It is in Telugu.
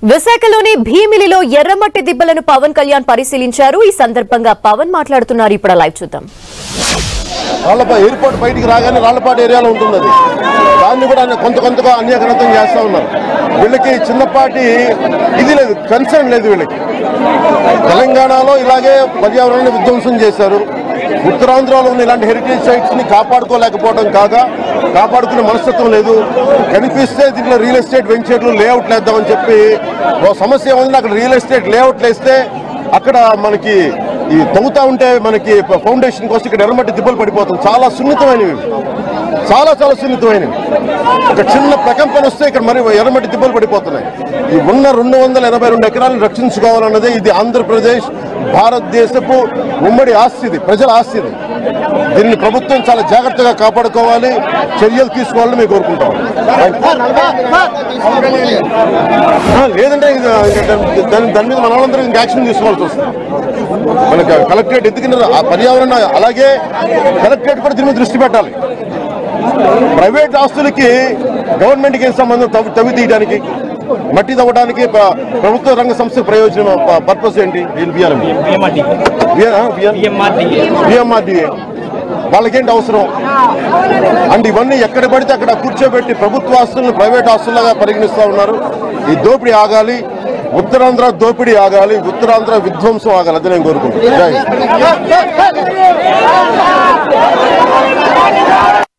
విశాఖలోని భీమిలిలో ఎర్రమట్టి దిబ్బలను పవన్ కళ్యాణ్ పరిశీలించారు ఈ సందర్భంగా పవన్ మాట్లాడుతున్నారు ఇప్పుడు లైవ్ చూద్దాం రాళ్లపా ఎయిర్పోర్ట్ బయటికి రాగానే రాళ్లపాటి ఏరియాలో ఉంటుంది అది దాన్ని కూడా ఆయన కొంత కొంతగా అన్యాకరంతం చేస్తా ఉన్నారు వీళ్ళకి చిన్నపాటి ఇది లేదు కన్సర్న్ లేదు వీళ్ళకి తెలంగాణలో ఇలాగే పర్యావరణాన్ని విధ్వంసం చేశారు ఉత్తరాంధ్రలో ఉన్న ఇలాంటి హెరిటేజ్ సైట్స్ ని కాపాడుకోలేకపోవడం కాగా కాపాడుకునే మనస్తత్వం లేదు కనిపిస్తే దీంట్లో రియల్ ఎస్టేట్ వెంచర్లు లేఅవుట్లు వేద్దామని చెప్పి ఓ సమస్య ఉంది అక్కడ రియల్ ఎస్టేట్ లేఅవుట్లు వేస్తే అక్కడ మనకి ఈ తవ్వుతా ఉంటే మనకి ఫౌండేషన్ కోసం ఇక్కడ ఎర్రమట్టి దిబ్బలు పడిపోతుంది చాలా సున్నితమైనవి ఇవి. చాలా చాలా సున్నితమైనవి ఒక చిన్న ప్రకంపన వస్తే ఇక్కడ మరి ఎర్రమట్టి దిబ్బలు పడిపోతున్నాయి ఈ ఉన్న రెండు వందల ఎనభై రెండు ఎకరాలను రక్షించుకోవాలన్నదే ఇది ఆంధ్రప్రదేశ్ భారతదేశపు ఉమ్మడి ఆస్తి ఇది ప్రజల ఆస్తి ఇది దీన్ని ప్రభుత్వం చాలా జాగ్రత్తగా కాపాడుకోవాలి చర్యలు తీసుకోవాలని మేము కోరుకుంటాం ఆ, లేదంటే ఇది, ఇంకా దాని దాని మీద మన వాళ్ళందరూ ఇంకా యాక్షన్ తీసుకోవాల్సి వస్తుంది మనకి కలెక్టరేట్ ఎందుకంటే ఆ పర్యావరణ అలాగే కలెక్టరేట్ కూడా దీని మీద దృష్టి పెట్టాలి ప్రైవేట్ ఆస్తులకి గవర్నమెంట్కి ఏం సంబంధం తవ్వి తవ్వి తీయడానికి మట్టి తవ్వడానికి ప్ర- ప్రభుత్వ రంగ సంస్థ ప్రయోజనం పర్పస్ ఏంటి వీళ్ళు బియ్యాలి బిఎంఆర్డిఏ వాళ్ళకేంటి అవసరం అండ్ ఇవన్నీ ఎక్కడ పడితే అక్కడ కూర్చోబెట్టి ప్రభుత్వ ఆస్తులను ప్రైవేట్ ఆస్తులుగా పరిగణిస్తూ ఉన్నారు ఈ దోపిడీ ఆగాలి ఉత్తరాంధ్ర దోపిడీ ఆగాలి ఉత్తరాంధ్ర విధ్వంసం ఆగాలి అది నేను కోరుకుంటున్నాను జై హింద్.